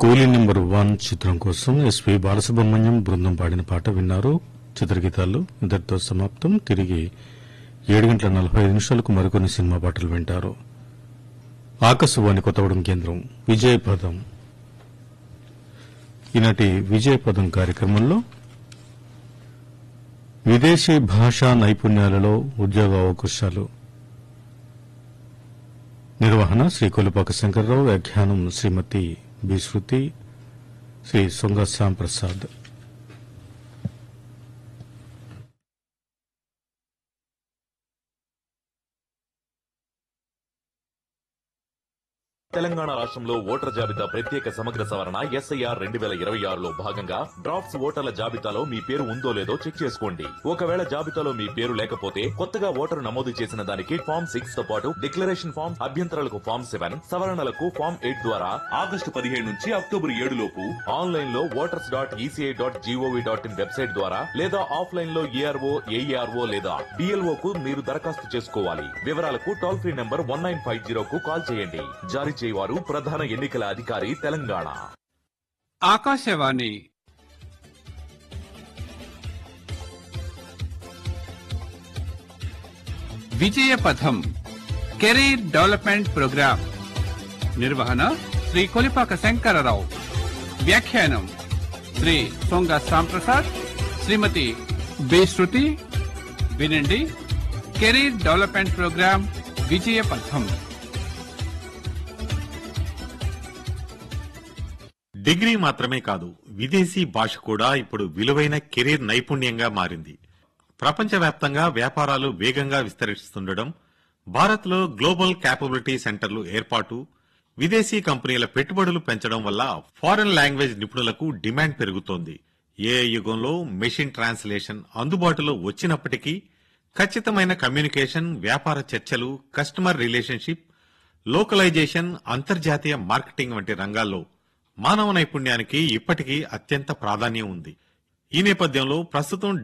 కూలీ number one చిత్రం కోసం ఎస్పి బాలసుబ్రహ్మణ్యం బృందం పాడిన పాట విన్నారు చిత్రగీతాలు ఇంతటితో సమాప్తం తిరిగి ఏడు గంటల నలభై ఐదు నిమిషాలకు మరికొన్ని సినిమా పాటలు వింటారు ఆకాశవాణి కొత్తగూడెం కేంద్రం విజయపదం ఈనాటి విజయపదం కార్యక్రమంలో విదేశీ భాషా నైపుణ్యాలలో ఉద్యోగ అవకాశాలు నిర్వహణ శ్రీ కొలుపాక శంకర్రావు వ్యాఖ్యానం శ్రీమతి బి శృతి శ్రీ సొంగ శ్యాంప్రసాద్ తెలంగాణ రాష్ట్రంలో ఓటర్ జాబితా ప్రత్యేక సమగ్ర సవరణ ఎస్ఐఆర్ రెండు వేల ఇరవై ఆరులో భాగంగా డ్రాఫ్ట్స్ ఓటర్ల జాబితాలో మీ పేరు ఉందో లేదో చెక్ చేసుకోండి ఒకవేళ జాబితాలో మీ పేరు లేకపోతే కొత్తగా ఓటరు నమోదు చేసిన దానికి ఫామ్ సిక్స్ తో పాటు డిక్లరేషన్ ఫామ్ అభ్యంతరాలకు ఫామ్ సెవెన్ సవరణలకు ఫామ్ ఎయిట్ ద్వారా ఆగస్టు పదిహేడు నుంచి అక్టోబర్ ఏడు లోపు ఆన్లైన్ లో voters dot ECI dot GOV dot IN website ద్వారా లేదా ఆఫ్లైన్ లో ఏఆర్ఓ ఏఈఆర్ఓ లేదా డిఎల్ఓ కు మీరు దరఖాస్తు చేసుకోవాలి వివరాలకు toll free number one nine five zero కు కాల్ చేయండి జారీ చేయవారు ప్రధాన ఎన్నికల అధికారి Telangana Akashvani Vijayapatham career development programme నిర్వహణ శ్రీ కొలిపాక శంకరరావు వ్యాఖ్యానం శ్రీ సొంగ సాంప్రసాద్ శ్రీమతి బి శృతి వినండి career development programme Vijayapatham degree మాత్రమే కాదు విదేశీ భాష కూడా ఇప్పుడు విలువైన కెరీర్ నైపుణ్యంగా మారింది ప్రపంచవ్యాప్తంగా వ్యాపారాలు వేగంగా విస్తరిస్తుండడం భారత్లో గ్లోబల్ క్యాపబిలిటీ సెంటర్లు ఏర్పాటు విదేశీ కంపెనీల పెట్టుబడులు పెంచడం వల్ల ఫారెన్ లాంగ్వేజ్ నిపుణులకు డిమాండ్ పెరుగుతోంది ఏ యుగంలో మెషిన్ ట్రాన్స్లేషన్ అందుబాటులో వచ్చినప్పటికీ ఖచ్చితమైన కమ్యూనికేషన్ వ్యాపార చర్చలు కస్టమర్ రిలేషన్షిప్ లోకలైజేషన్ అంతర్జాతీయ మార్కెటింగ్ వంటి రంగాల్లో మానవ నైపుణ్యానికి ఇప్పటికీ అత్యంత ప్రాధాన్యం ఉంది ఈ నేపథ్యంలో ప్రస్తుతం